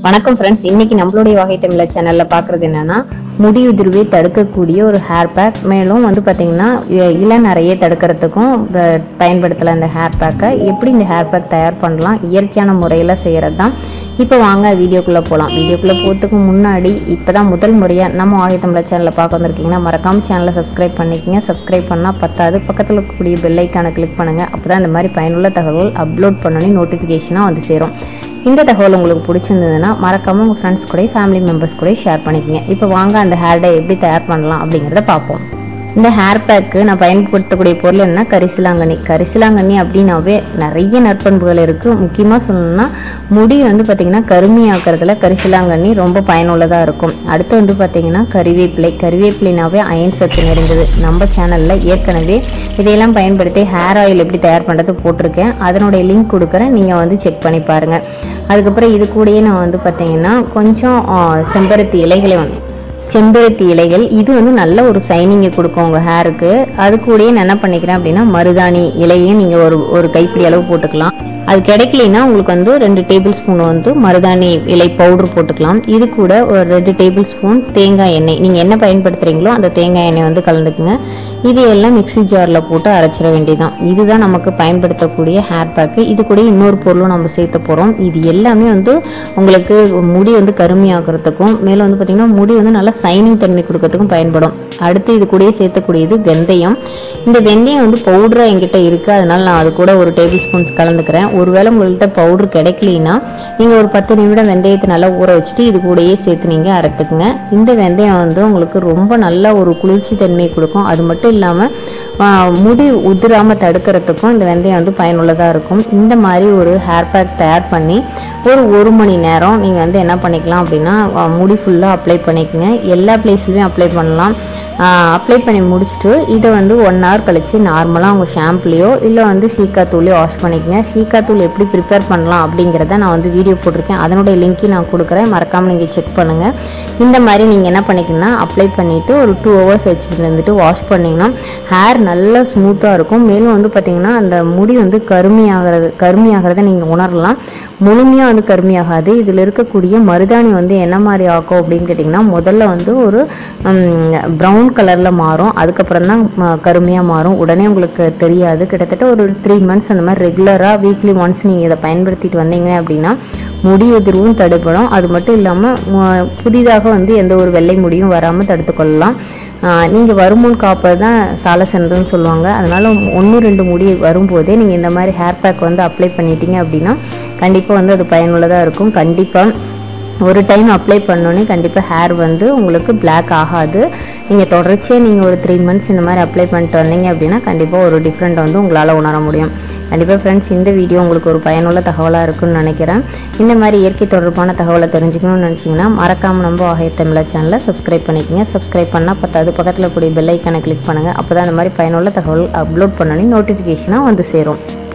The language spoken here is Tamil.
வணக்கம் ஃப்ரெண்ட்ஸ் இன்னைக்கு நம்மளுடைய வகை தமிழ சேனல்ல பார்க்குறது என்னன்னா முடி உதிர்வை தடுக்கக்கூடிய ஒரு ஹேர் பேக் மேலும் வந்து பார்த்தீங்கன்னா இ- இளநரையை தடுக்கிறதுக்கும் ப- பயன்படுத்தலாம் இந்த ஹேர் பேக்கை எப்படி இந்த ஹேர் பேக் தயார் பண்ணலாம் இயற்கையான முறையில் செய்கிறது தான் இப்போ வாங்க வீடியோக்குள்ளே போகலாம் வீடியோக்குள்ளே போகிறதுக்கு முன்னாடி இப்போ தான் முதல் முறையாக நம்ம வாகை தமிழ சேனலில் பார்க்க வந்திருக்கீங்கன்னா மறக்காம சேனலை சப்ஸ்கிரைப் பண்ணிக்கங்க சப்ஸ்கிரைப் பண்ணால் பத்தாது பக்கத்தில் இருக்கக்கூடிய பெல் ஐக்கானை கிளிக் பண்ணுங்கள் அப்போ தான் இந்த மாதிரி பயனுள்ள தகவல் அப்லோட் பண்ணோன்னே நோட்டிஃபிகேஷனாக வந்து சேரும் இந்த தகவல் உங்களுக்கு பிடிச்சிருந்ததுன்னா மறக்காம உங்கள் ஃப்ரெண்ட்ஸ் கூட ஃபேமிலி மெம்பர்ஸ் கூட ஷேர் பண்ணிக்கங்க இப்போ வாங்க அந்த ஹேர் டை எப்படி தயார் பண்ணலாம் அப்படிங்கிறத பார்ப்போம் இந்த ஹேர் பேக்கு நான் பயன்படுத்தக்கூடிய பொருள் என்ன கரிசலாங்கண்ணி கரிசலாங்கண்ணி அப்படின்னாவே நிறைய நற்பண்புகள் இருக்குது முக்கியமாக சொல்லணும்னா முடி வந்து பார்த்திங்கன்னா கருமையாக்குறதுல கரிசலாங்கண்ணி ரொம்ப பயனுள்ளதாக இருக்கும் அடுத்து வந்து பார்த்திங்கன்னா கறிவேப்பிலை கறிவேப்பிலைனாவே அயன் சத்து நிறைந்தது நம்ம சேனலில் ஏற்கனவே இதையெல்லாம் பயன்படுத்தி ஹேர் ஆயில் எப்படி தயார் பண்ணுறது போட்டிருக்கேன் அதனுடைய லிங்க் கொடுக்குறேன் நீங்கள் வந்து செக் பண்ணி பாருங்கள் அதுக்கப்புறம் இது கூடயே நான் வந்து பார்த்தீங்கன்னா கொஞ்சம் ஆ, செம்பருத்தி இலைகளை வந்து செம்பருத்தி இலைகள் இது வந்து நல்ல ஒரு சைனிங்கை கொடுக்கும் உங்கள் ஹேருக்கு அது கூடயே நான் என்ன பண்ணிக்கிறேன் அப்படின்னா மருதாணி இலையும் நீங்கள் ஒரு ஒரு கைப்பிடி அளவு போட்டுக்கலாம் அது கிடைக்கலைன்னா உங்களுக்கு வந்து ரெண்டு டேபிள் ஸ்பூன் வந்து மருதாணி இலை பவுடர் போட்டுக்கலாம் இது கூட ஒரு ரெண்டு டேபிள் ஸ்பூன் தேங்காய் எண்ணெய் நீங்கள் என்ன பயன்படுத்துகிறீங்களோ அந்த தேங்காய் எண்ணெய் வந்து கலந்துக்குங்க இது எல்லாம் மிக்ஸி ஜாரில் போட்டு அரைச்சிட வேண்டியதுதான் இதுதான் நமக்கு பயன்படுத்தக்கூடிய ஹேர் பேக்கு இது கூட இன்னொரு பொருளும் நம்ம சேர்த்த போகிறோம் இது எல்லாமே வந்து உங்களுக்கு முடி வந்து கருமையாகிறதுக்கும் மேலும் வந்து பார்த்திங்கன்னா முடி வந்து நல்லா சைனிங் தன்மை கொடுக்கறதுக்கும் பயன்படும் அடுத்து இது கூடயே சேர்த்தக்கூடியது வெந்தயம் இந்த வெந்தயம் வந்து பவுடராக என்கிட்ட இருக்குது அதனால நான் அது கூட ஒரு டேபிள் ஸ்பூன் கலந்துக்கிறேன் ஒருவேளை உங்கள்கிட்ட பவுடர் கிடைக்கலனா நீங்கள் ஒரு பத்து நிமிடம் வெந்தயத்தை நல்லா ஊற வச்சுட்டு இது கூடயே சேர்த்து நீங்கள் அரைத்துக்குங்க இந்த வெந்தயம் வந்து உங்களுக்கு ரொம்ப நல்ல ஒரு குளிர்ச்சி தன்மையை கொடுக்கும் அது மட்டும் இல்லாமல் முடி உதிராமல் தடுக்கிறதுக்கும் இந்த வெந்தயம் வந்து பயனுள்ளதாக இருக்கும் இந்த மாதிரி ஒரு ஹேர் பேக் தயார் பண்ணி ஒரு ஒரு மணி நேரம் நீங்கள் வந்து என்ன பண்ணிக்கலாம் அப்படின்னா ஆ, முடி ஃபுல்லாக அப்ளை பண்ணிக்கோங்க எல்லா பிளேஸ்லையுமே அப்ளை பண்ணலாம் அப்ளை பண்ணி முடிச்சுட்டு இதை வந்து ஒன் ஹவர் கழித்து நார்மலாக உங்கள் ஷாம்புலையோ இல்லை வந்து சீக்காத்தூளையோ வாஷ் பண்ணிக்கங்க சீக்காத்தூள் எப்படி ப்ரிப்பேர் பண்ணலாம் அப்படிங்கிறத நான் வந்து வீடியோ போட்டிருக்கேன் அதனுடைய லிங்க்கையும் நான் கொடுக்குறேன் மறக்காமல் நீங்கள் செக் பண்ணுங்கள் இந்த மாதிரி நீங்கள் என்ன பண்ணிக்கணும்னா அப்ளை பண்ணிவிட்டு ஒரு டூ ஹவர்ஸ் வச்சுட்டு இருந்துட்டு வாஷ் பண்ணிங்கன்னா ஹேர் நல்லா ஸ்மூத்தாக இருக்கும் மேலும் வந்து பார்த்திங்கன்னா அந்த முடி வந்து கருமையாகிறது கருமையாகிறத நீங்கள் உணரலாம் முழுமையாக வந்து கருமையாகாது இதில் இருக்கக்கூடிய மருதாணி வந்து என்ன மாதிரி ஆக்கும் அப்படின்னு கேட்டிங்கன்னா முதல்ல வந்து ஒரு ப்ரௌன் கலரில் மாறும் அதுக்கப்புறம் தான் கருமையாக மாறும் உடனே உங்களுக்கு தெரியாது கிட்டத்தட்ட ஒரு த்ரீ மந்த்ஸ் அந்த மாதிரி ரெகுலராக வீக்லி ஒன்ஸ் நீங்கள் இதை பயன்படுத்திட்டு வந்தீங்க அப்படின்னா முடி உதிர்வும் தடுப்படும் அது மட்டும் இல்லாமல் புதிதாக வந்து எந்த ஒரு வெள்ளை முடியும் வராமல் தடுத்துக்கொள்ளலாம் நீங்கள் வருமுன் காப்பது தான் சால சிறந்ததுன்னு சொல்லுவாங்க அதனால் ஒன்று ரெண்டு முடி வரும்போதே நீங்கள் இந்த மாதிரி ஹேர் பேக் வந்து அப்ளை பண்ணிட்டீங்க அப்படின்னா கண்டிப்பாக வந்து அது பயனுள்ளதாக இருக்கும் கண்டிப்பாக ஒரு டைம் அப்ளை பண்ணோன்னே கண்டிப்பாக ஹேர் வந்து உங்களுக்கு Black ஆகாது நீங்கள் தொடர்ச்சியாக நீங்கள் ஒரு த்ரீ மந்த்ஸ் இந்த மாதிரி அப்ளை பண்ணிட்டு வந்தீங்க அப்படின்னா கண்டிப்பாக ஒரு டிஃப்ரெண்ட் வந்து உங்களால் உணர முடியும் கண்டிப்பாக ஃப்ரெண்ட்ஸ் இந்த வீடியோ உங்களுக்கு ஒரு பயனுள்ள தகவலாக இருக்குன்னு நினைக்கிறேன் இந்த மாதிரி இயற்கை தொடர்பான தகவலை தெரிஞ்சுக்கணும்னு நினச்சிங்கன்னா மறக்காமல் நம்ம ஆகிய தமிழ சேனலை சப்ஸ்கிரைப் பண்ணிக்கங்க சப்ஸ்கிரைப் பண்ணால் பத்தாது பக்கத்தில் கூடிய பெல் ஐக்கானை கிளிக் பண்ணுங்கள் அப்போ தான் இந்த மாதிரி பயனுள்ள தகவல் அப்லோட் பண்ணோன்னே நோட்டிஃபிகேஷனாக வந்து சேரும்